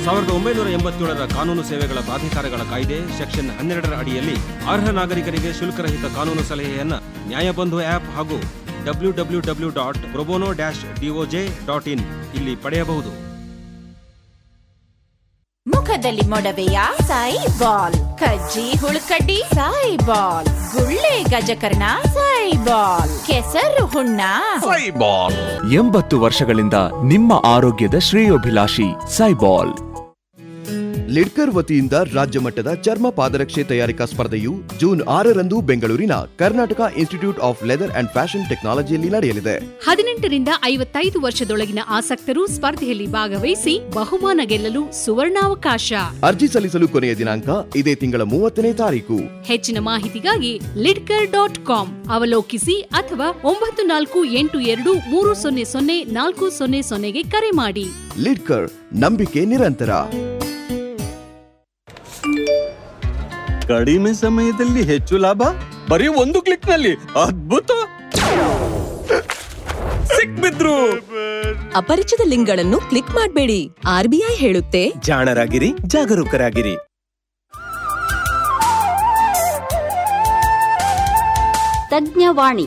ಸಾವಿರದ ಒಂಬೈನೂರ ಎಂಬತ್ತೇಳರ ಕಾನೂನು ಸೇವೆಗಳ ಪ್ರಾಧಿಕಾರಗಳ ಕಾಯ್ದೆ ಸೆಕ್ಷನ್ ಹನ್ನೆರಡರ ಅಡಿಯಲ್ಲಿ ಅರ್ಹ ನಾಗರಿಕರಿಗೆ ಶುಲ್ಕರಹಿತ ಕಾನೂನು ಸಲಹೆಯನ್ನ ನ್ಯಾಯಬಂಧು ಆಪ್ ಹಾಗೂ W W W dot pro bono dash DOJ dot in ಇಲ್ಲಿ ಪಡೆಯಬಹುದು ಮುಖದಲ್ಲಿ ಮೊಡವೆಯ ಸಾಯಿ ಬಾಲ್ ಕಜ್ಜಿ ಹುಳುಕಡ್ಡಿ ಸಾಯಿ ಬಾಲ್ ಗುಳ್ಳೆ ಗಜಕರ್ಣ ಸಾಯಿ ಬಾಲ್ ಕೆಸರು ಹುಣ್ಣ ಎಂಬತ್ತು ವರ್ಷಗಳಿಂದ ನಿಮ್ಮ ಆರೋಗ್ಯದ ಶ್ರೇಯೋಭಿಲಾಷಿ ಸೈಬಾಲ್ ಲಿಡ್ಕರ್ ವತಿಯಿಂದ ರಾಜ್ಯ ಮಟ್ಟದ ಚರ್ಮ ಪಾದರಕ್ಷೆ ತಯಾರಿಕಾ ಸ್ಪರ್ಧೆಯು ಜೂನ್ ಆರರಂದು ಬೆಂಗಳೂರಿನ Karnataka institute of leather and fashion ಟೆಕ್ನಾಲಜಿಯಲ್ಲಿ ನಡೆಯಲಿದೆ ಹದಿನೆಂಟರಿಂದ ಐವತ್ತೈದು ವರ್ಷದೊಳಗಿನ ಆಸಕ್ತರು ಸ್ಪರ್ಧೆಯಲ್ಲಿ ಭಾಗವಹಿಸಿ ಬಹುಮಾನ ಗೆಲ್ಲಲು ಸುವರ್ಣಾವಕಾಶ ಅರ್ಜಿ ಸಲ್ಲಿಸಲು ಕೊನೆಯ ದಿನಾಂಕ ಇದೇ ತಿಂಗಳ ಮೂವತ್ತನೇ ತಾರೀಕು ಹೆಚ್ಚಿನ ಮಾಹಿತಿಗಾಗಿ ಲಿಡ್ಕರ್ ಡಾಟ್ ಕಾಮ್ ಅವಲೋಕಿಸಿ ಅಥವಾ ಒಂಬತ್ತು ನಾಲ್ಕು ಎಂಟು ಎರಡು ಮೂರು ಸೊನ್ನೆ ಸೊನ್ನೆ ನಾಲ್ಕು ಸೊನ್ನೆ ಸೊನ್ನೆಗೆ ಕರೆ ಮಾಡಿ ಲಿಡ್ಕರ್ ನಂಬಿಕೆ ನಿರಂತರ ಕಡಿಮೆ ಸಮಯದಲ್ಲಿ ಹೆಚ್ಚು ಲಾಭ ಬರೀ ಒಂದು ಕ್ಲಿಕ್ ನಲ್ಲಿ ಅದ್ಭುತ ಸಿಕ್ಬಿದ್ರು ಅಪರಿಚಿತ ಲಿಂಕ್ಗಳನ್ನು ಕ್ಲಿಕ್ ಮಾಡಬೇಡಿ ಆರ್ಬಿಐ ಹೇಳುತ್ತೆ ಜಾಣರಾಗಿರಿ ಜಾಗರೂಕರಾಗಿರಿ ತಜ್ಞವಾಣಿ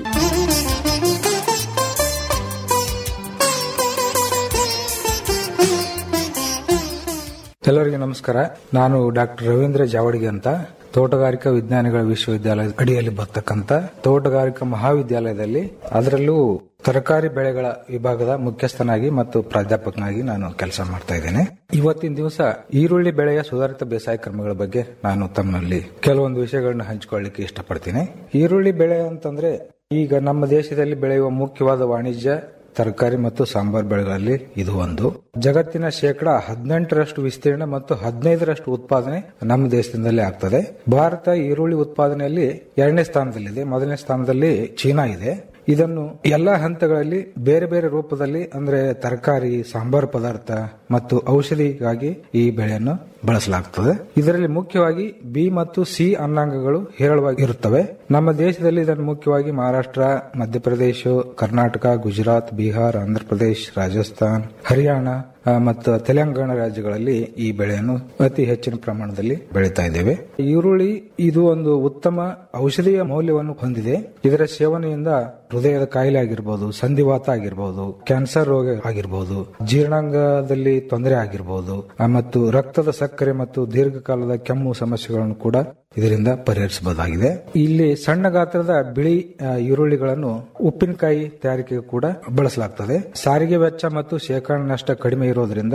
ಎಲ್ಲರಿಗೂ ನಮಸ್ಕಾರ ನಾನು ಡಾಕ್ಟರ್ ರವೀಂದ್ರ ಜಾವಡಿಗೆ ಅಂತ ತೋಟಗಾರಿಕಾ ವಿಜ್ಞಾನಗಳ ವಿಶ್ವವಿದ್ಯಾಲಯದ ಅಡಿಯಲ್ಲಿ ಬರ್ತಕ್ಕಂತ ತೋಟಗಾರಿಕಾ ಮಹಾವಿದ್ಯಾಲಯದಲ್ಲಿ ಅದರಲ್ಲೂ ತರಕಾರಿ ಬೆಳೆಗಳ ವಿಭಾಗದ ಮುಖ್ಯಸ್ಥನಾಗಿ ಮತ್ತು ಪ್ರಾಧ್ಯಾಪಕನಾಗಿ ನಾನು ಕೆಲಸ ಮಾಡ್ತಾ ಇದ್ದೇನೆ ಇವತ್ತಿನ ದಿವಸ ಈರುಳ್ಳಿ ಬೆಳೆಯ ಸುಧಾರಿತ ಬೇಸಾಯ ಕ್ರಮಗಳ ಬಗ್ಗೆ ನಾನು ತಮ್ಮಲ್ಲಿ ಕೆಲವೊಂದು ವಿಷಯಗಳನ್ನ ಹಂಚಿಕೊಳ್ಳಿಕ್ಕೆ ಇಷ್ಟಪಡ್ತೀನಿ ಈರುಳ್ಳಿ ಬೆಳೆ ಅಂತಂದ್ರೆ ಈಗ ನಮ್ಮ ದೇಶದಲ್ಲಿ ಬೆಳೆಯುವ ಮುಖ್ಯವಾದ ವಾಣಿಜ್ಯ ತರಕಾರಿ ಮತ್ತು ಸಾಂಬಾರ್ ಬೆಳೆಗಳಲ್ಲಿ ಇದು ಒಂದು ಜಗತ್ತಿನ ಶೇಕಡ ಹದಿನೆಂಟರಷ್ಟು ವಿಸ್ತೀರ್ಣ ಮತ್ತು ಹದಿನೈದರಷ್ಟು ಉತ್ಪಾದನೆ ನಮ್ಮ ದೇಶದಿಂದಲೇ ಆಗ್ತದೆ ಭಾರತ ಈರುಳ್ಳಿ ಉತ್ಪಾದನೆಯಲ್ಲಿ ಎರಡನೇ ಸ್ಥಾನದಲ್ಲಿದೆ ಮೊದಲನೇ ಸ್ಥಾನದಲ್ಲಿ ಚೀನಾ ಇದೆ ಇದನ್ನು ಎಲ್ಲಾ ಹಂತಗಳಲ್ಲಿ ಬೇರೆ ಬೇರೆ ರೂಪದಲ್ಲಿ ಅಂದ್ರೆ ತರಕಾರಿ ಸಾಂಬಾರ್ ಪದಾರ್ಥ ಮತ್ತು ಔಷಧಿಗಾಗಿ ಈ ಬೆಳೆಯನ್ನು ಬಳಸಲಾಗುತ್ತದೆ ಇದರಲ್ಲಿ ಮುಖ್ಯವಾಗಿ ಬಿ ಮತ್ತು ಸಿ ಅನ್ನಾಂಗಗಳು ಹೇರಳವಾಗಿ ಇರುತ್ತವೆ ನಮ್ಮ ದೇಶದಲ್ಲಿ ಇದನ್ನು ಮುಖ್ಯವಾಗಿ ಮಹಾರಾಷ್ಟ್ರ ಮಧ್ಯಪ್ರದೇಶ ಕರ್ನಾಟಕ ಗುಜರಾತ್ ಬಿಹಾರ್ ಆಂಧ್ರಪ್ರದೇಶ್ ರಾಜಸ್ಥಾನ್ ಹರಿಯಾಣ ಆ, ಮತ್ತು ತೆಲಂಗಾಣ ರಾಜ್ಯಗಳಲ್ಲಿ ಈ ಬೆಳೆಯನ್ನು ಅತಿ ಹೆಚ್ಚಿನ ಪ್ರಮಾಣದಲ್ಲಿ ಬೆಳೀತಾ ಇದ್ದೇವೆ ಈರುಳ್ಳಿ ಇದು ಒಂದು ಉತ್ತಮ ಔಷಧೀಯ ಮೌಲ್ಯವನ್ನು ಹೊಂದಿದೆ ಇದರ ಸೇವನೆಯಿಂದ ಹೃದಯದ ಕಾಯಿಲೆ ಆಗಿರ್ಬೋದು ಸಂಧಿವಾತ ಆಗಿರ್ಬೋದು ಕ್ಯಾನ್ಸರ್ ರೋಗ ಆಗಿರ್ಬೋದು ಜೀರ್ಣಾಂಗದಲ್ಲಿ ತೊಂದರೆ ಆಗಿರ್ಬೋದು ಆ, ಮತ್ತು ರಕ್ತದ ಸಕ್ಕರೆ ಮತ್ತು ದೀರ್ಘಕಾಲದ ಕೆಮ್ಮು ಸಮಸ್ಯೆಗಳನ್ನು ಕೂಡ ಇದರಿಂದ ಪರಿಹರಿಸಬಹುದಾಗಿದೆ ಇಲ್ಲಿ ಸಣ್ಣ ಗಾತ್ರದ ಬಿಳಿ ಆ, ಈರುಳ್ಳಿಗಳನ್ನು ಉಪ್ಪಿನಕಾಯಿ ತಯಾರಿಕೆಗೆ ಕೂಡ ಬಳಸಲಾಗ್ತದೆ ಸಾರಿಗೆ ವೆಚ್ಚ ಮತ್ತು ಶೇಖರಣೆ ನಷ್ಟ ಕಡಿಮೆ ಇರೋದ್ರಿಂದ